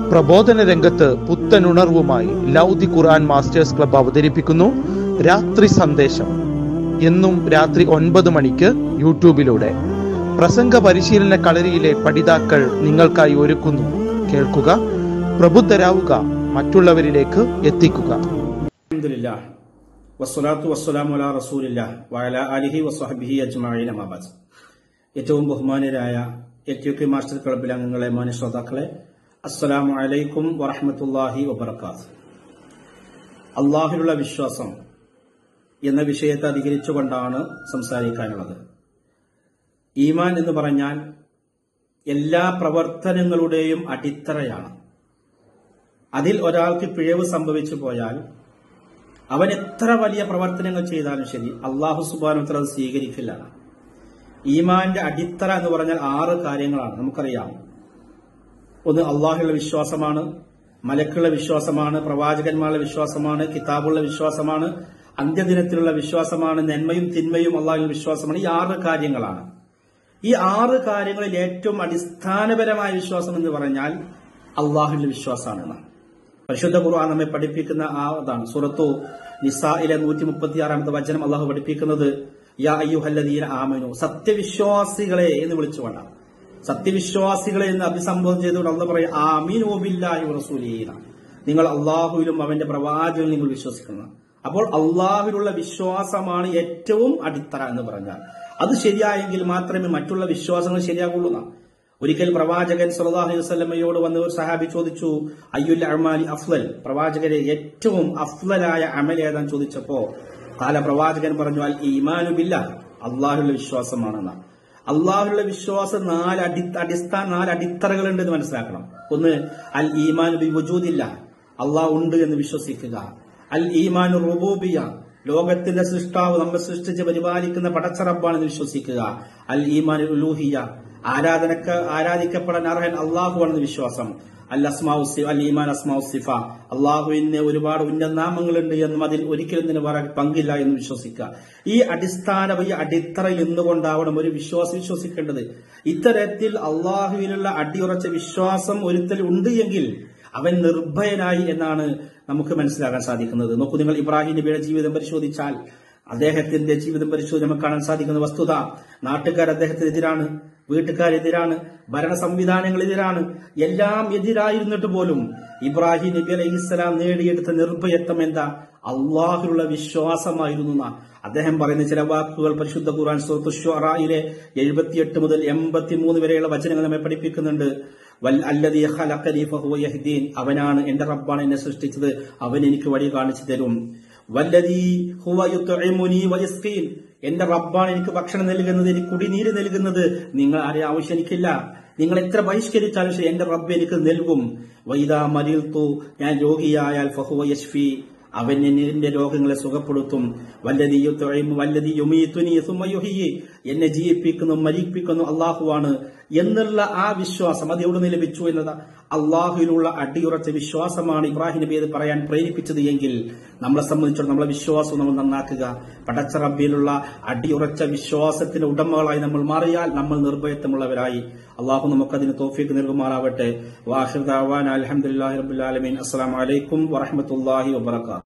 പ്രബോധന രംഗത്ത് പുത്തനുണർവുമായി ലൗദി ഖുർആൻ masters club അവതരിപ്പിക്കുന്നു രാത്രി സന്ദേശം എന്നും രാത്രി ഒൻപത് മണിക്ക് യൂട്യൂബിലൂടെ പ്രസംഗ പരിശീലന കളരിയിലെ പഠിതാക്കൾ നിങ്ങൾക്കായി ഒരുക്കുന്നു കേൾക്കുക പ്രബുദ്ധരാവുക മറ്റുള്ളവരിലേക്ക് എത്തിക്കുക അൽഹംദുലില്ലാ വസ്സലാത്തു വസ്സലാമു അലാ റസൂലില്ലാ വഅല ആലിഹി വസ്വഹബിഹി അജ്മഈൻ അമാബാദ് ഏറ്റവും ബഹുമാനരായ എൽ ടി കെ മാസ്റ്റർ ക്ലബിലെ അംഗങ്ങളെ മാന്യ ശ്രോതാക്കളെ അസ്സലാമു അലൈക്കും വറഹ്മത്തുള്ളാഹി വബറകാത്ത് അള്ളാഹിലുള്ള വിശ്വാസം എന്ന വിഷയത്തെ അധികരിച്ചുകൊണ്ടാണ് സംസാരിക്കാനുള്ളത് ഈമാൻ എന്ന് പറഞ്ഞാൽ എല്ലാ പ്രവർത്തനങ്ങളുടെയും അടിത്തറയാണ് അതിൽ ഒരാൾക്ക് പിഴവ് സംഭവിച്ചു പോയാൽ അവൻ എത്ര വലിയ പ്രവർത്തനങ്ങൾ ചെയ്താലും ശരി അള്ളാഹു സുബാനുത്തര അത് സ്വീകരിക്കില്ല ഈമാന്റെ അടിത്തറ എന്ന് പറഞ്ഞാൽ ആറ് കാര്യങ്ങളാണ് നമുക്കറിയാം ഒന്ന് അള്ളാഹുള്ള വിശ്വാസമാണ് മലക്കുള്ള വിശ്വാസമാണ് പ്രവാചകന്മാരുടെ വിശ്വാസമാണ് കിതാബുള്ള വിശ്വാസമാണ് അന്ത്യദിനത്തിലുള്ള വിശ്വാസമാണ് നന്മയും തിന്മയും അള്ളാഹുള്ള വിശ്വാസമാണ് ഈ ആറ് കാര്യങ്ങളാണ് ഈ ആറ് കാര്യങ്ങളിൽ ഏറ്റവും അടിസ്ഥാനപരമായ വിശ്വാസം എന്ന് പറഞ്ഞാൽ അള്ളാഹുള്ള വിശ്വാസമാണ് എന്നാണ് പരിശുദ്ധ ഖുർആൻ നമ്മെ പഠിപ്പിക്കുന്ന ആ അതാണ് സുറത്തു നിസായിലെ നൂറ്റി മുപ്പത്തി ആറാമത്തെ വചനം അള്ളാഹു പഠിപ്പിക്കുന്നത് യാ അയ്യുഹല്ലദീന ആമനു സത്യവിശ്വാസികളെ എന്ന് വിളിച്ചുകൊണ്ട സത്യവിശ്വാസികളെ എന്ന് അഭിസംബോധന ചെയ്തുകൊണ്ട് അള്ള പറയും ആമീനു ബില്ലാഹി റസൂലീന നിങ്ങൾ അള്ളാഹുവിലും അവന്റെ പ്രവാചകനും നിങ്ങൾ വിശ്വസിക്കുന്ന അപ്പോൾ അള്ളാഹുവിലുള്ള വിശ്വാസമാണ് ഏറ്റവും അടിത്തറ എന്ന് പറഞ്ഞാൽ അത് ശരിയായെങ്കിൽ മാത്രമേ മറ്റുള്ള വിശ്വാസങ്ങൾ ശരിയാകുള്ളൂ എന്നാ. ഒരിക്കൽ പ്രവാചകൻ സല്ലല്ലാഹു അലൈഹി വസല്ലമയോട് വന്ന ഒരു സഹാബി ചോദിച്ചു അയ്യുൽ അഅ്മാലി അഫ്ലൽ പ്രവാചകരെ ഏറ്റവും അഫ്ലലായ അമൽ ഏതാന്ന് ചോദിച്ചപ്പോ കാല പ്രവാചകൻ പറഞ്ഞു അൽ ഈമാനു ബില്ല അള്ളാഹുള്ള വിശ്വാസമാണെന്ന അള്ളാഹുള്ള വിശ്വാസം നാല് അടി അടിസ്ഥാന നാല് അടിത്തറകളുണ്ട് എന്ന് മനസ്സിലാക്കണം ഒന്ന് അൽ ഈമാനു ബി വജൂദില്ല അള്ളാഹ് ഉണ്ട് എന്ന് വിശ്വസിക്കുക അൽ ഈമാനു റുബൂബിയ ലോകത്തിന്റെ സൃഷ്ടാവ് നമ്മെ സൃഷ്ടിച്ച് പരിപാലിക്കുന്ന പടച്ചറബാണെന്ന് വിശ്വസിക്കുക അൽ ഈമാൻ ഉലൂഹിയ ആരാധനക്ക് ആരാധിക്കപ്പെടാൻ അർഹൻ അള്ളാഹുവാണെന്ന് വിശ്വാസം അൽ അസ്മാഉ സി- അൽ ഈമാൻ അസ്മാഉ സിഫ അള്ളാഹുവിന് ഒരുപാട് ഉന്നത നാമങ്ങളുണ്ട് എന്നും അതിൽ ഒരിക്കലും ഇതിന് വേറെ പങ്കില്ല എന്ന് വിശ്വസിക്കുക ഈ അടിസ്ഥാന ഈ അടിത്തറയിൽ നിന്നുകൊണ്ടാവണം ഒരു വിശ്വാസം വിശ്വസിക്കേണ്ടത് ഇത്തരത്തിൽ അള്ളാഹുവിനുള്ള അടിയുറച്ച വിശ്വാസം ഒരുത്തൽ ഉണ്ട് എങ്കിൽ അവൻ നിർഭയനായി എന്നാണ് നമുക്ക് മനസ്സിലാക്കാൻ സാധിക്കുന്നത് നോക്കൂ നിങ്ങൾ ഇബ്രാഹിം നബിയുടെ ജീവിതം പരിശോധിച്ചാൽ അദ്ദേഹത്തിന്റെ ജീവിതം പരിശോധിച്ച് നമുക്ക് കാണാൻ സാധിക്കുന്ന വസ്തുത നാട്ടുകാർ അദ്ദേഹത്തിനെതിരാണ് വീട്ടുകാരെതിരാണ് ഭരണ സംവിധാനങ്ങളെതിരാണ് എല്ലാം എതിരായിരുന്നിട്ട് പോലും ഇബ്രാഹിം നബി അലൈഹി ഇസ്ലാം നേടിയെടുത്ത നിർഭയത്വം എന്താ അള്ളാഹുലുള്ള വിശ്വാസമായിരുന്നു എന്നാ. അദ്ദേഹം പറയുന്ന ചില വാക്കുകൾ പരിശുദ്ധ ഖുർആൻ സൂറത്ത് ഷുഅറയിലെ എഴുപത്തിയെട്ട് മുതൽ എൺപത്തിമൂന്ന് വരെയുള്ള വചനങ്ങൾ നമ്മെ പഠിപ്പിക്കുന്നുണ്ട് വൽ അല്ലദീ ഖലഖനി ഫഹുവ യഹ്ദീൻ അവനാണ് എന്റെ റബ്ബാണ് എന്നെ സൃഷ്ടിച്ചത് അവൻ എനിക്ക് വഴി കാണിച്ചു തരും വല്ലദീ ഹുവ യുത്ഇമുനി വയസ്കീൻ എന്റെ റബ്ബാണ് എനിക്ക് ഭക്ഷണം നൽകുന്നത് എനിക്ക് കുടിനീര് നൽകുന്നത് നിങ്ങൾ ആരെ ആവശ്യം എനിക്കില്ല നിങ്ങൾ എത്ര ബഹിഷ്കരിച്ചാലും ശരി എന്റെ റബ്ബ് എനിക്ക് നൽകും വൈദാ മരിൽത്തു ഞാൻ രോഗിയായാൽ ഫഹുവ യശ്ഫി അവൻ എന്റെ രോഗങ്ങളെ സുഖപ്പെടുത്തും വല്ലതി യുത്ഇമു വല്ലതി യുമീതുനി സുമ്മ യുഹ്യി എന്നെ ജീവിപ്പിക്കുന്നു മരിപ്പിക്കുന്നു അള്ളാഹുവാണ് എന്നുള്ള ആ വിശ്വാസം അത് എവിടെ നിന്ന് ലഭിച്ചു എന്നത് അള്ളാഹുവിലുള്ള അടിയുറച്ച വിശ്വാസമാണ് ഇബ്രാഹിം നബി അത് പറയാൻ പ്രേരിപ്പിച്ചത് എങ്കിൽ നമ്മളെ സംബന്ധിച്ചിടത്തോളം നമ്മളെ വിശ്വാസം നമ്മൾ നന്നാക്കുക പടച്ച റബ്ബിലുള്ള അടിയുറച്ച വിശ്വാസത്തിന്റെ ഉടമകളായി നമ്മൾ മാറിയാൽ നമ്മൾ നിർഭയത്വമുള്ളവരായി അള്ളാഹു നമുക്കതിന് തോഫീക്ക് നൽകുമാറാവട്ടെ വാഹിദ് അലഹമുല്ലാഹി റബുലാലമീൻ അസ്സാം വലൈക്കും വറഹമത്തല്ലാഹി വബർക്കാത്തു